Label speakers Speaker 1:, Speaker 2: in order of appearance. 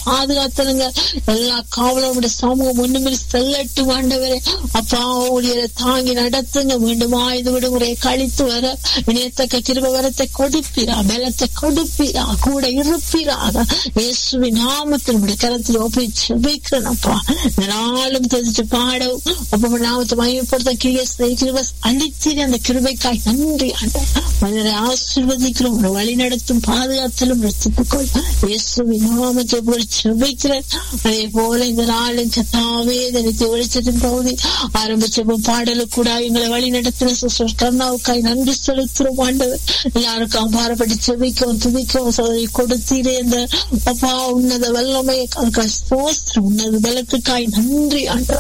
Speaker 1: பாதுகாத்தனுங்க எல்லா காவலும் சமூகம் ஒண்ணுமே செல்லட்டும் ஆண்டவரே அப்பா ஊழியரை தாங்கி நடத்துங்க மீண்டுமா இது விடுமுறையை கழித்து வர இணையத்தக்க கிருப வரத்தை கொடுப்பீரா பலத்தை கொடுப்பீரா கூட இருப்பீராக இயேசுவின் நாமத்தில் உடைய கரத்தில் ஒப்பி செபிக்கிறேன் அப்பா இந்த நாளும் தெரிஞ்சு பாடவும் அப்ப நாமத்தை மையப்படுத்த கிரிய கிருப அளித்தீர் அந்த கிருபைக்காய் நன்றி ஆண்டவர் மனிதரை ஆசீர்வதிக்கிறோம் ஒரு வழி நடத்தும் பாதுகாத்தலும் ரசித்துக்கொள் இயேசுவின் நாமத்தை போல் செபிக்கிறேன் அதே போல இந்த நாளின் கத்தாவே இதனை வெளிச்சத்தின் பகுதி ஆரம்பிச்ச பாடலு கூட எங்களை வழி நடத்தின சிஸ்டர் கருணாவுக்காய் நன்றி செலுத்துறோம் ஆண்டவர் எல்லாருக்கும் பாரப்படி செபிக்கவும் துதிக்கவும் சோதனை கொடுத்தீரே இந்த அப்பா உன்னத வல்லமை அதுக்காய் ஸ்தோத்திரம் உன்னத பலத்துக்காய் நன்றி ஆண்டவர்